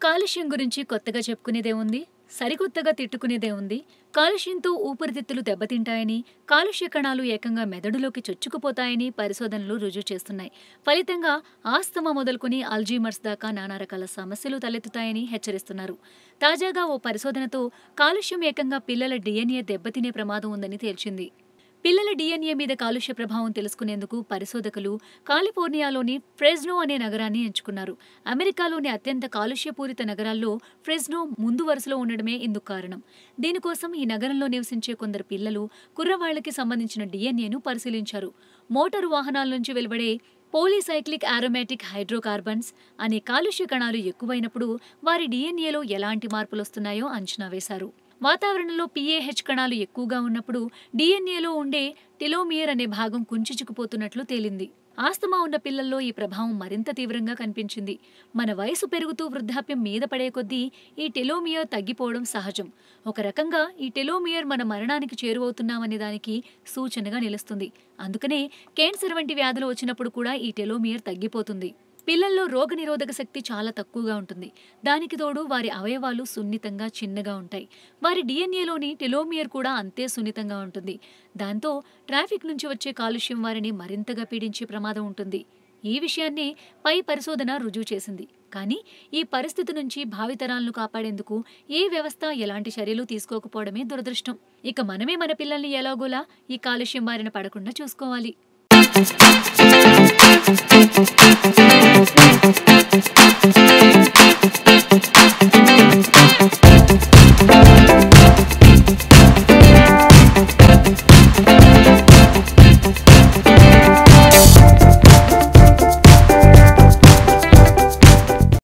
కాలుష్యం గురించి కొత్తగా చెప్పుకునేదేముంది సరికొత్తగా తిట్టుకునేదే ఉంది కాలుష్యంతో ఊపిరితిత్తులు దెబ్బతింటాయని కాలుష్య కణాలు ఏకంగా మెదడులోకి చొచ్చుకుపోతాయని పరిశోధనలు రుజువు చేస్తున్నాయి ఫలితంగా ఆస్తమా మొదలుకొని అల్జీమర్స్ దాకా నానా రకాల సమస్యలు తలెత్తుతాయని హెచ్చరిస్తున్నారు తాజాగా ఓ పరిశోధనతో కాలుష్యం ఏకంగా పిల్లల డిఎన్ఏ దెబ్బతినే ప్రమాదం ఉందని తేల్చింది పిల్లల డిఎన్ఏ మీద కాలుష్య ప్రభావం తెలుసుకునేందుకు పరిశోధకులు కాలిఫోర్నియాలోని ఫ్రెజ్నో అనే నగరాన్ని ఎంచుకున్నారు అమెరికాలోని అత్యంత కాలుష్యపూరిత నగరాల్లో ఫ్రెజ్నో ముందు వరుసలో ఉండడమే ఇందుకు కారణం దీనికోసం ఈ నగరంలో నివసించే కొందరు పిల్లలు కుర్రవాళ్లకి సంబంధించిన డిఎన్ఏను పరిశీలించారు మోటారు వాహనాల నుంచి వెలువడే పోలీసైక్లిక్ ఆరోమాటిక్ హైడ్రోకార్బన్స్ అనే కాలుష్య కణాలు ఎక్కువైనప్పుడు వారి డిఎన్ఏలో ఎలాంటి మార్పులొస్తున్నాయో అంచనా వేశారు వాతావరణంలో పీఏహెచ్ కణాలు ఎక్కువగా ఉన్నప్పుడు డిఎన్ఏలో ఉండే టెలోమియర్ అనే భాగం కుంచుకుపోతున్నట్లు తేలింది ఆస్తమా ఉన్న పిల్లల్లో ఈ ప్రభావం మరింత తీవ్రంగా కనిపించింది మన వయసు పెరుగుతూ వృద్ధాప్యం మీద పడే కొద్దీ ఈ టెలోమియర్ తగ్గిపోవడం సహజం ఒక రకంగా ఈ టెలోమియర్ మన మరణానికి చేరువవుతున్నామనే దానికి సూచనగా నిలుస్తుంది అందుకనే క్యాన్సర్ వంటి వ్యాధులు వచ్చినప్పుడు కూడా ఈ టెలోమియర్ తగ్గిపోతుంది పిల్లల్లో రోగనిరోధక శక్తి చాలా తక్కువగా ఉంటుంది దానికి తోడు వారి అవయవాలు సున్నితంగా చిన్నగా ఉంటాయి వారి డిఎన్ఏలోని టెలోమియర్ కూడా అంతే సున్నితంగా ఉంటుంది దాంతో ట్రాఫిక్ నుంచి వచ్చే కాలుష్యం వారిని మరింతగా పీడించే ప్రమాదం ఉంటుంది ఈ విషయాన్నే పై పరిశోధన రుజువు చేసింది కానీ ఈ పరిస్థితి నుంచి భావితరాలను కాపాడేందుకు ఏ వ్యవస్థ ఎలాంటి చర్యలు తీసుకోకపోవడమే దురదృష్టం ఇక మనమే మన పిల్లల్ని ఎలాగోలా ఈ కాలుష్యం బారిన పడకుండా చూసుకోవాలి Thank you.